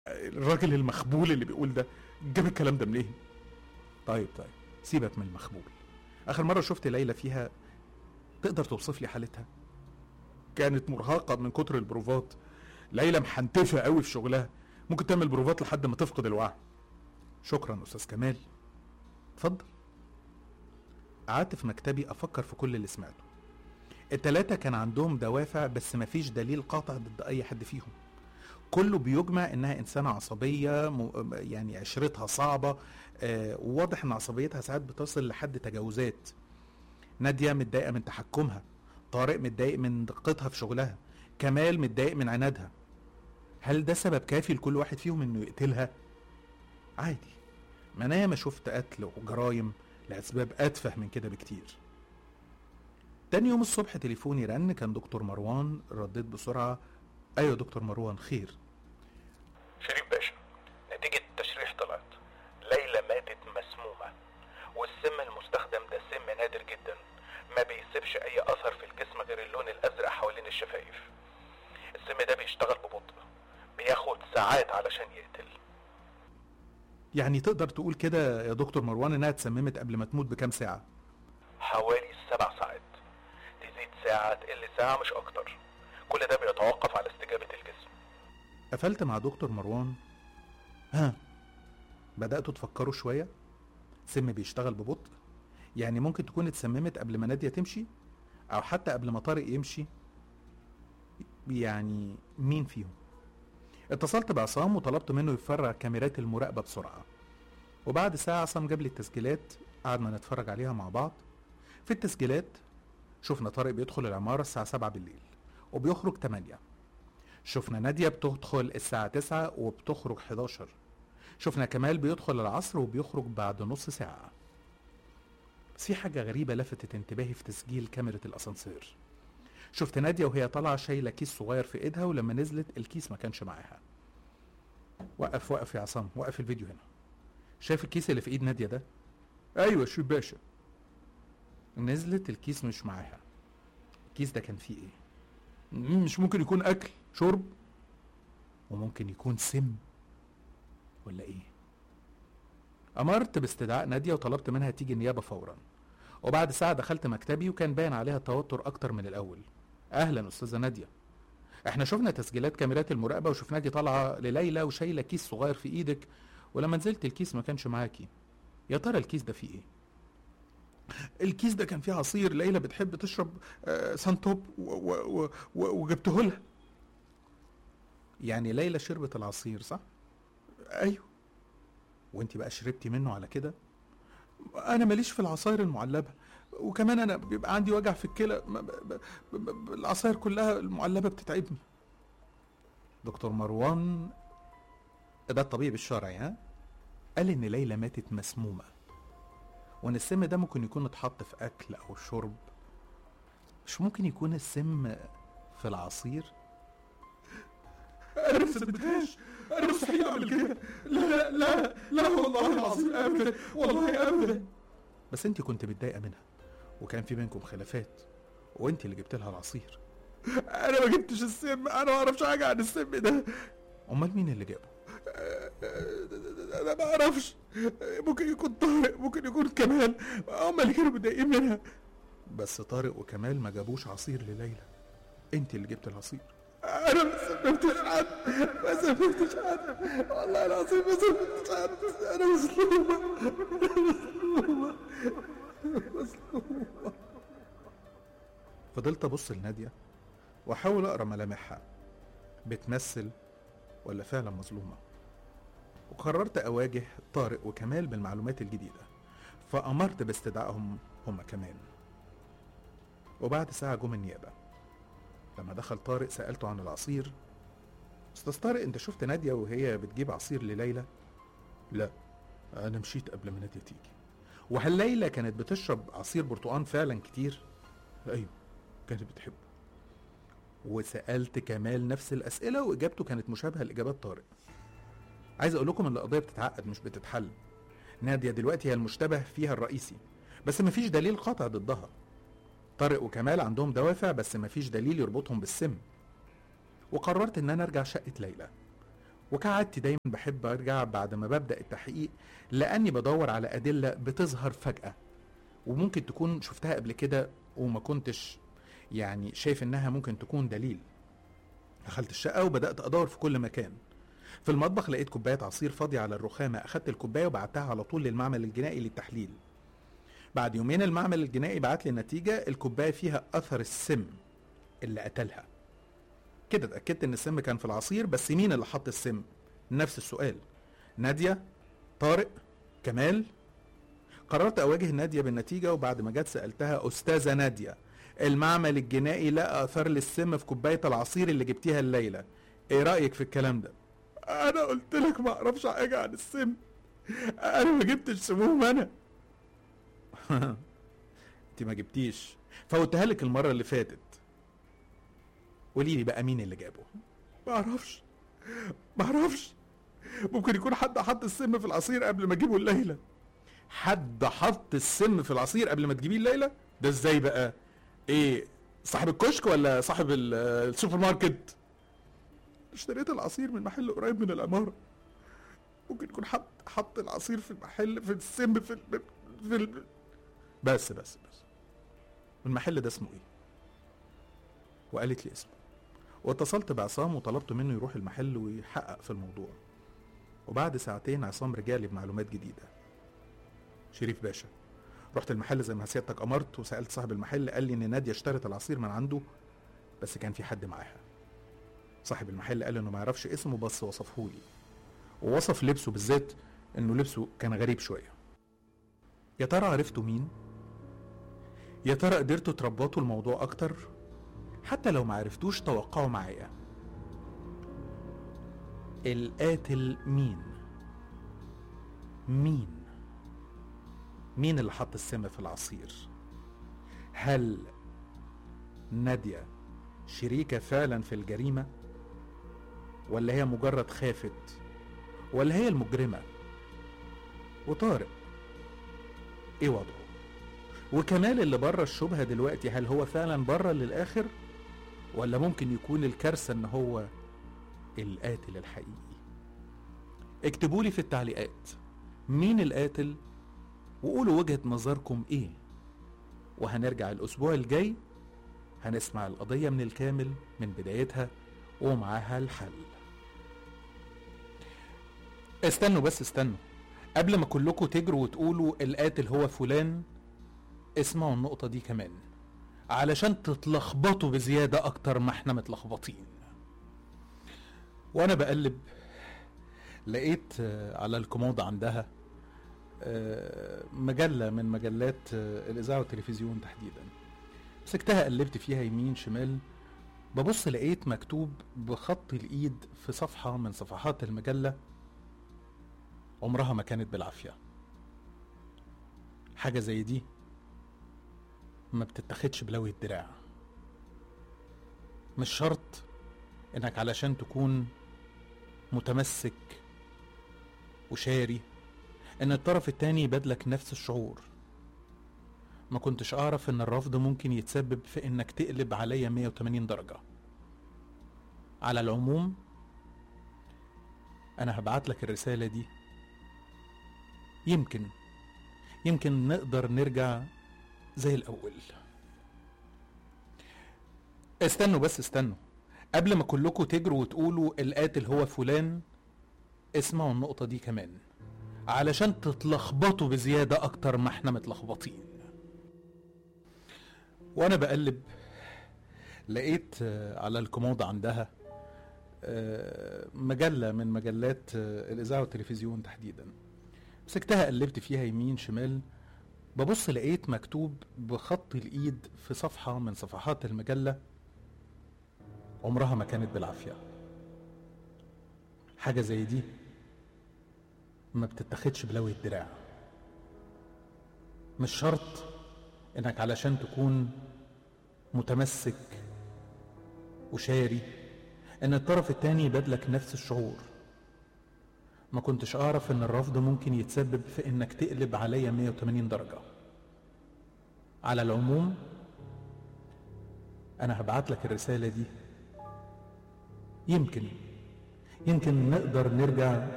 الراجل المخبول اللي بيقول ده جاب الكلام ده منين طيب طيب سيبك من المخبول اخر مره شفت ليلى فيها تقدر توصف لي حالتها كانت مرهقه من كتر البروفات ليلى محنتفه قوي في شغلها ممكن تعمل بروفات لحد ما تفقد الوعي شكرا استاذ كمال اتفضل قعدت في مكتبي افكر في كل اللي سمعته التلاتة كان عندهم دوافع بس مفيش دليل قاطع ضد اي حد فيهم كله بيجمع انها انسانة عصبية م- يعني عشرتها صعبة آه وواضح ان عصبيتها ساعات بتصل لحد تجاوزات نادية متضايقة من تحكمها طارق متضايق من دقتها في شغلها كمال متضايق من عنادها هل ده سبب كافي لكل واحد فيهم انه يقتلها عادي ما انا ياما شفت قتل وجرايم لاسباب اتفه من كده بكتير تاني يوم الصبح تليفوني رن كان دكتور مروان رديت بسرعة ايوه دكتور مروان خير شريف باشا نتيجة التشريح طلعت ليلى ماتت مسمومة والسم المستخدم ده سم نادر جدا ما بيسيبش اي اثر في الجسم غير اللون الازرق حوالين الشفايف السم ده بيشتغل ببطء بياخد ساعات علشان يقتل يعني تقدر تقول كده يا دكتور مروان انها اتسممت قبل ما تموت بكام ساعة حوالي سبع ساعات تزيد ساعة تقل ساعة مش اكتر كل ده بيتوقف على استجابة الجسم قفلت مع دكتور مروان ها بدأتوا تفكروا شوية سم بيشتغل ببطء يعني ممكن تكون اتسممت قبل ما نادية تمشي أو حتى قبل ما طارق يمشي يعني مين فيهم اتصلت بعصام وطلبت منه يفرغ كاميرات المراقبة بسرعة وبعد ساعة عصام جاب لي التسجيلات قعدنا نتفرج عليها مع بعض في التسجيلات شفنا طارق بيدخل العمارة الساعة 7 بالليل وبيخرج 8 شفنا نادية بتدخل الساعة 9 وبتخرج 11 شفنا كمال بيدخل العصر وبيخرج بعد نص ساعة بس في حاجة غريبة لفتت انتباهي في تسجيل كاميرا الأسانسير شفت نادية وهي طالعة شايلة كيس صغير في ايدها ولما نزلت الكيس ما كانش معاها وقف وقف يا عصام وقف الفيديو هنا شايف الكيس اللي في ايد نادية ده ايوه شو باشا نزلت الكيس مش معاها الكيس ده كان فيه ايه مم، مش ممكن يكون اكل شرب وممكن يكون سم ولا ايه امرت باستدعاء نادية وطلبت منها تيجي النيابة فورا وبعد ساعة دخلت مكتبي وكان باين عليها التوتر اكتر من الاول اهلا استاذة نادية احنا شفنا تسجيلات كاميرات المراقبة وشفناكي طالعة لليلى وشايلة كيس صغير في ايدك ولما نزلت الكيس ما كانش معاكي يا ترى الكيس ده فيه ايه الكيس ده كان فيه عصير ليلى بتحب تشرب آه، سانتوب و- و- و- و- وجبته لها يعني ليلى شربت العصير صح ايوه وانت بقى شربتي منه على كده انا ماليش في العصاير المعلبه وكمان انا بيبقى عندي وجع في الكلى ما- ب- ب- ب- ب- العصاير كلها المعلبه بتتعبني دكتور مروان ده الطبيب الشرعي ها قال ان ليلى ماتت مسمومه وان السم ده ممكن يكون اتحط في اكل او شرب مش ممكن يكون السم في العصير انا ما سميتهاش انا مستحيل اعمل كده لا لا لا والله العظيم ابدا والله ابدا بس انت كنت متضايقه منها وكان في بينكم خلافات وانت اللي جبت لها العصير انا ما جبتش السم انا ما اعرفش حاجه عن السم ده امال مين اللي جابه انا ما اعرفش ممكن يكون طارق ممكن يكون كمال هم اللي كانوا متضايقين منها بس طارق وكمال ما جابوش عصير لليلى انت اللي جبت العصير انا ما سببتش حد ما سببتش حد والله العظيم ما سببتش حد انا مظلومه مظلومه مظلومه فضلت ابص لناديه واحاول اقرا ملامحها بتمثل ولا فعلا مظلومه وقررت اواجه طارق وكمال بالمعلومات الجديده فامرت باستدعائهم هما كمان وبعد ساعه جم النيابه لما دخل طارق سالته عن العصير استاذ طارق انت شفت ناديه وهي بتجيب عصير لليلى لا انا مشيت قبل ما ناديه تيجي وهل ليلى كانت بتشرب عصير برتقان فعلا كتير ايوه كانت بتحبه وسالت كمال نفس الاسئله واجابته كانت مشابهه لاجابات طارق عايز اقول لكم ان القضيه بتتعقد مش بتتحل ناديه دلوقتي هي المشتبه فيها الرئيسي بس مفيش دليل قاطع ضدها طارق وكمال عندهم دوافع بس مفيش دليل يربطهم بالسم وقررت ان انا ارجع شقه ليلى وكعادتي دايما بحب ارجع بعد ما ببدا التحقيق لاني بدور على ادله بتظهر فجاه وممكن تكون شفتها قبل كده وما كنتش يعني شايف انها ممكن تكون دليل دخلت الشقه وبدات ادور في كل مكان في المطبخ لقيت كوبايه عصير فاضيه على الرخامه اخدت الكوبايه وبعتها على طول للمعمل الجنائي للتحليل بعد يومين المعمل الجنائي بعت لي النتيجه الكوبايه فيها اثر السم اللي قتلها كده اتاكدت ان السم كان في العصير بس مين اللي حط السم نفس السؤال ناديه طارق كمال قررت اواجه ناديه بالنتيجه وبعد ما جت سالتها استاذه ناديه المعمل الجنائي لقى اثار للسم في كوبايه العصير اللي جبتيها الليله ايه رايك في الكلام ده انا قلت لك ما اعرفش حاجه عن السم انا ما جبتش سموم انا انت ما جبتيش فوتها لك المره اللي فاتت قولي لي بقى مين اللي جابه ما اعرفش ما اعرفش ممكن يكون حد حط السم في العصير قبل ما اجيبه الليله حد حط السم في العصير قبل ما تجيبيه الليله ده ازاي بقى ايه صاحب الكشك ولا صاحب ال- السوبر ماركت اشتريت العصير من محل قريب من العماره ممكن يكون حد حط العصير في المحل في السم في ال... في ال... بس بس بس المحل ده اسمه ايه وقالت لي اسمه واتصلت بعصام وطلبت منه يروح المحل ويحقق في الموضوع وبعد ساعتين عصام رجالي بمعلومات جديدة شريف باشا رحت المحل زي ما سيادتك أمرت وسألت صاحب المحل قال لي إن نادية اشترت العصير من عنده بس كان في حد معاها صاحب المحل قال إنه ما يعرفش اسمه بس وصفه لي ووصف لبسه بالذات إنه لبسه كان غريب شوية يا ترى عرفتوا مين؟ يا ترى قدرتوا تربطوا الموضوع أكتر؟ حتى لو ما عرفتوش توقعوا معايا القاتل مين مين مين اللي حط السم في العصير هل نادية شريكة فعلا في الجريمة ولا هي مجرد خافت ولا هي المجرمة وطارق ايه وضعه وكمال اللي بره الشبهة دلوقتي هل هو فعلا بره للآخر ولا ممكن يكون الكارثة ان هو القاتل الحقيقي اكتبوا لي في التعليقات مين القاتل وقولوا وجهة نظركم ايه وهنرجع الاسبوع الجاي هنسمع القضية من الكامل من بدايتها ومعاها الحل استنوا بس استنوا قبل ما كلكم تجروا وتقولوا القاتل هو فلان اسمعوا النقطة دي كمان علشان تتلخبطوا بزيادة أكتر ما احنا متلخبطين وأنا بقلب لقيت آه، على الكومود عندها آه، مجلة من مجلات آه، الإذاعة والتلفزيون تحديدا مسكتها قلبت فيها يمين شمال ببص لقيت مكتوب بخط الإيد في صفحة من صفحات المجلة عمرها ما كانت بالعافية حاجة زي دي ما بتتاخدش بلوي الدراع مش شرط انك علشان تكون متمسك وشاري ان الطرف التاني يبادلك نفس الشعور ما كنتش اعرف ان الرفض ممكن يتسبب في انك تقلب عليا 180 درجة على العموم انا هبعت لك الرسالة دي يمكن يمكن نقدر نرجع زي الأول استنوا بس استنوا قبل ما كلكم تجروا وتقولوا القاتل هو فلان اسمعوا النقطة دي كمان علشان تتلخبطوا بزيادة أكتر ما احنا متلخبطين وأنا بقلب لقيت آه، على الكومود عندها آه، مجلة من مجلات آه، الإذاعة والتلفزيون تحديدا مسكتها قلبت فيها يمين شمال ببص لقيت مكتوب بخط الايد في صفحة من صفحات المجلة عمرها ما كانت بالعافية حاجة زي دي ما بتتاخدش بلوي الدراع مش شرط انك علشان تكون متمسك وشاري ان الطرف التاني يبادلك نفس الشعور ما كنتش اعرف ان الرفض ممكن يتسبب في انك تقلب عليا 180 درجة على العموم انا هبعت لك الرسالة دي يمكن يمكن نقدر نرجع